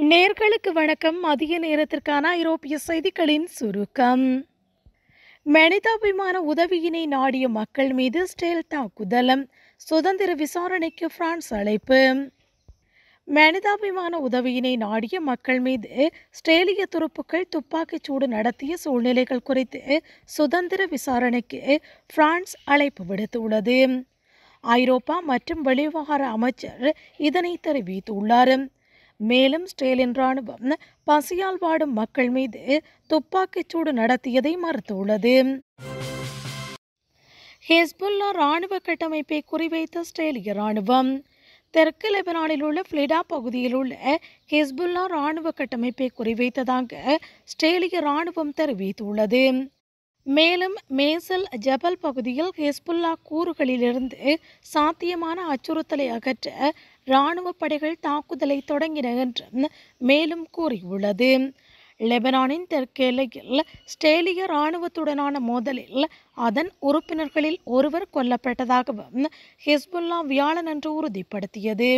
நேர்களுக்கு வணக்கம் மதிய நேரத்திற்கான ஐரோப்பிய செய்திகளின் சுருக்கம் மனிதாபிமான உதவியினை நாடிய மக்கள் மீது ஸ்டேல் தாக்குதல் சுதந்திர விசாரணைக்கு பிரான்ஸ் அழைப்பு மனிதாபிமான உதவியினை நாடிய மக்கள் மீது ஸ்ட்ரேலிய துருப்புக்கள் துப்பாக்கிச் சூடு நடத்திய சூழ்நிலைகள் குறித்து சுதந்திர விசாரணைக்கு பிரான்ஸ் அழைப்பு விடுத்துள்ளது ஐரோப்பா மற்றும் வெளிவிவகார அமைச்சர் இதனை தெரிவித்துள்ளார் மேலும் ஸ்ட்ரேலியன் ராணுவம் பசியால் வாடும் மக்கள் மீது துப்பாக்கிச் சூடு நடத்தியதை மறுத்துள்ளது ஹெஸ்புல்லா ராணுவ கட்டமைப்பை குறிவைத்த ஸ்ட்ரேலிய ராணுவம் தெற்கு லெபனானில் உள்ள ஃப்ளிடா பகுதியில் உள்ள ஹெஸ்புல்லா ராணுவ கட்டமைப்பை குறிவைத்ததாக ஸ்ட்ரேலிய ராணுவம் தெரிவித்துள்ளது மேலும் மேசல் ஜபல் பகுதியில் ஹெஸ்புல்லா கூறுகளிலிருந்து சாத்தியமான அச்சுறுத்தலை அகற்ற இராணுவ படைகள் தாக்குதலை தொடங்கின என்றும் மேலும் கூறியுள்ளது லெபனானின் தெற்கு எல்லையில் ஸ்டேலிய இராணுவத்துடனான மோதலில் அதன் உறுப்பினர்களில் ஒருவர் கொல்லப்பட்டதாகவும் ஹிஸ்புல்லா வியாழனன்று உறுதிப்படுத்தியது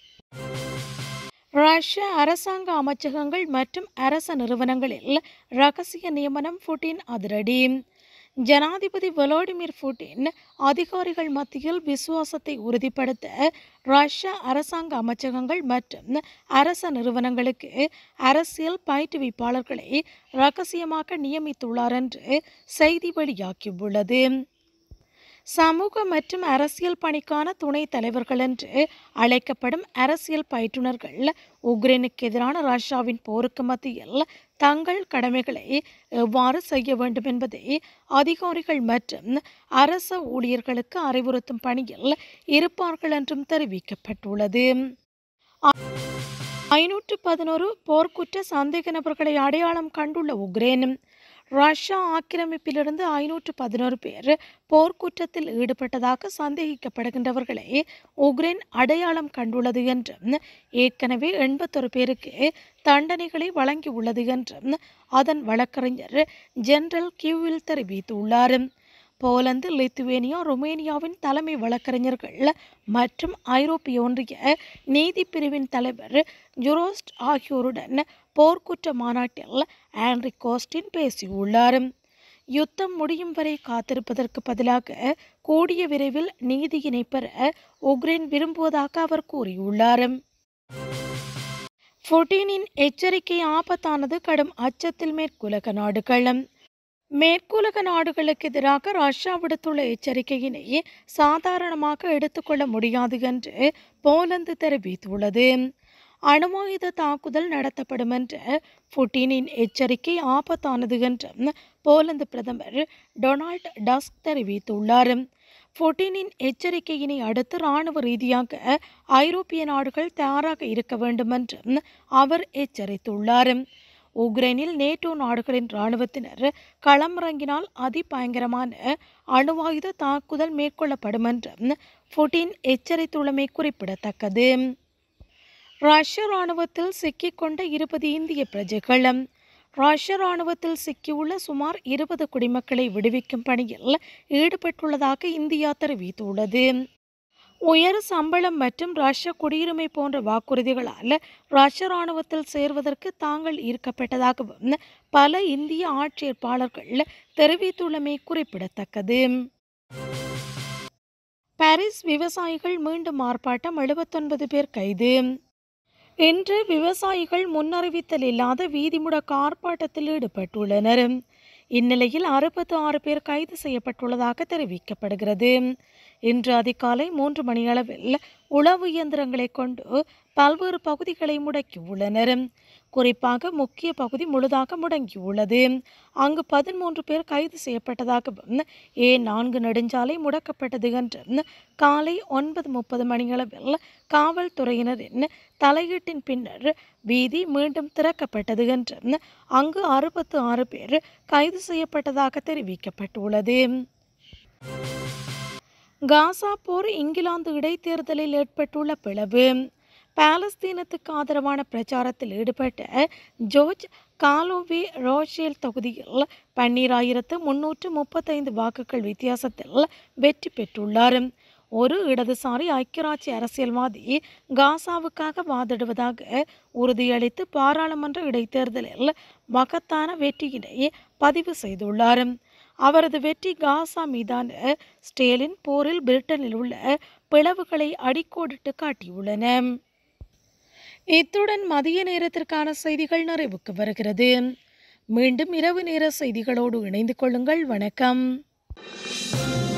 ரஷ்ய அரசாங்க அமைச்சகங்கள் மற்றும் அரச நிறுவனங்களில் ரகசிய நியமனம் புட்டின் அதிரடி ஜனாதிபதி வலோடிமிர் புட்டின் அதிகாரிகள் மத்தியில் விசுவாசத்தை உறுதிப்படுத்த ரஷ்ய அரசாங்க அமைச்சகங்கள் மற்றும் அரச நிறுவனங்களுக்கு அரசியல் பயிற்றுவிப்பாளர்களை ரகசியமாக நியமித்துள்ளார் என்று செய்தி வெளியாகியுள்ளது சமூக மற்றும் அரசியல் பணிக்கான துணைத் தலைவர்கள் என்று அழைக்கப்படும் அரசியல் பயிற்றுனர்கள் உக்ரைனுக்கு எதிரான ரஷ்யாவின் போருக்கு மத்தியில் தங்கள் கடமைகளை எவ்வாறு செய்ய வேண்டும் என்பதை அதிகாரிகள் மற்றும் அரச ஊழியர்களுக்கு அறிவுறுத்தும் பணியில் இருப்பார்கள் என்றும் தெரிவிக்கப்பட்டுள்ளது ஐநூற்று பதினோரு போர்க்குற்ற சந்தேக நபர்களை அடையாளம் கண்டுள்ள உக்ரைன் ரஷ்யா ஆக்கிரமிப்பிலிருந்து ஐநூற்று பதினோரு பேர் போர்க்குற்றத்தில் ஈடுபட்டதாக சந்தேகிக்கப்படுகின்றவர்களை உக்ரைன் அடையாளம் கண்டுள்ளது என்றும் ஏற்கனவே எண்பத்தொரு பேருக்கு தண்டனைகளை வழங்கியுள்ளது என்றும் அதன் வழக்கறிஞர் ஜெனரல் கியூவில் தெரிவித்துள்ளார் போலந்து லித்துவேனியா ருமேனியாவின் தலைமை வழக்கறிஞர்கள் மற்றும் ஐரோப்பிய ஒன்றிய நீதி பிரிவின் தலைவர் ஜுரோஸ்ட் ஆகியோருடன் போர்க்குற்ற மாநாட்டில் ஆண்ட்ரி கோஸ்டின் பேசியுள்ளார் யுத்தம் முடியும் வரை காத்திருப்பதற்கு பதிலாக கூடிய விரைவில் நீதியினை பெற உக்ரைன் விரும்புவதாக அவர் கூறியுள்ளார் புட்டினின் எச்சரிக்கை ஆபத்தானது கடும் அச்சத்தில் மேற்குலக நாடுகள் மேற்குலக நாடுகளுக்கு எதிராக ரஷ்யா விடுத்துள்ள எச்சரிக்கையினை சாதாரணமாக எடுத்துக்கொள்ள முடியாது என்று போலந்து தெரிவித்துள்ளது அணுவாயுத தாக்குதல் நடத்தப்படும் என்ற புட்டினின் எச்சரிக்கை ஆபத்தானது என்றும் போலந்து பிரதமர் டொனால்ட் டஸ்க் தெரிவித்துள்ளார் புட்டினின் எச்சரிக்கையினை அடுத்து இராணுவ ரீதியாக ஐரோப்பிய நாடுகள் தயாராக இருக்க வேண்டும் என்றும் அவர் எச்சரித்துள்ளார் உக்ரைனில் நேட்டோ நாடுகளின் இராணுவத்தினர் களமிறங்கினால் அதிபயங்கரமான அணுவாயுத தாக்குதல் மேற்கொள்ளப்படும் என்றும் புட்டின் எச்சரித்துள்ளமை குறிப்பிடத்தக்கது ரஷ்ய இராணுவத்தில் சிக்கிக்கொண்ட இருபது இந்திய பிரஜைகள் ரஷ்ய இராணுவத்தில் சிக்கியுள்ள சுமார் இருபது குடிமக்களை விடுவிக்கும் பணியில் ஈடுபட்டுள்ளதாக இந்தியா தெரிவித்துள்ளது உயர் சம்பளம் மற்றும் ரஷ்ய குடியுரிமை போன்ற வாக்குறுதிகளால் ரஷ்ய இராணுவத்தில் சேர்வதற்கு தாங்கள் ஈர்க்கப்பட்டதாகவும் பல இந்திய ஆட்சேர்ப்பாளர்கள் தெரிவித்துள்ளமை குறிப்பிடத்தக்கது பாரிஸ் விவசாயிகள் மீண்டும் ஆர்ப்பாட்டம் எழுபத்தொன்பது பேர் கைது இன்று விவசாயிகள் முன்னறிவித்தல் இல்லாத வீதி முடக்க ஆர்ப்பாட்டத்தில் ஈடுபட்டுள்ளனர் இந்நிலையில் அறுபத்தி ஆறு பேர் கைது செய்யப்பட்டுள்ளதாக தெரிவிக்கப்படுகிறது இன்று அதிகாலை மூன்று மணியளவில் உளவு இயந்திரங்களை கொண்டு பல்வேறு பகுதிகளை முடக்கியுள்ளனர் குறிப்பாக முக்கிய பகுதி முழுதாக முடங்கியுள்ளது அங்கு பதிமூன்று பேர் கைது செய்யப்பட்டதாகவும் ஏ நான்கு நெடுஞ்சாலை முடக்கப்பட்டது என்றும் காலை ஒன்பது முப்பது மணியளவில் காவல்துறையினரின் தலையீட்டின் பின்னர் வீதி மீண்டும் திறக்கப்பட்டது என்றும் அங்கு அறுபத்து ஆறு பேர் கைது செய்யப்பட்டதாக தெரிவிக்கப்பட்டுள்ளது காசா போர் இங்கிலாந்து இடைத்தேர்தலில் ஏற்பட்டுள்ள பிளவு பாலஸ்தீனத்துக்கு ஆதரவான பிரச்சாரத்தில் ஈடுபட்ட ஜோர்ஜ் காலோவே ரோஷேல் தொகுதியில் பன்னீராயிரத்து முன்னூற்று முப்பத்தைந்து வாக்குகள் வித்தியாசத்தில் வெற்றி பெற்றுள்ளார் ஒரு இடதுசாரி ஐக்கியராட்சி அரசியல்வாதி காசாவுக்காக வாதிடுவதாக உறுதியளித்து பாராளுமன்ற இடைத்தேர்தலில் மகத்தான வெற்றியினை பதிவு செய்துள்ளார் அவரது வெற்றி காசா மீதான ஸ்டேலின் போரில் பிரிட்டனில் உள்ள பிளவுகளை அடிக்கோடிட்டு காட்டியுள்ளன இத்துடன் மதிய நேரத்திற்கான செய்திகள் நிறைவுக்கு வருகிறது மீண்டும் இரவு நேர செய்திகளோடு இணைந்து கொள்ளுங்கள் வணக்கம்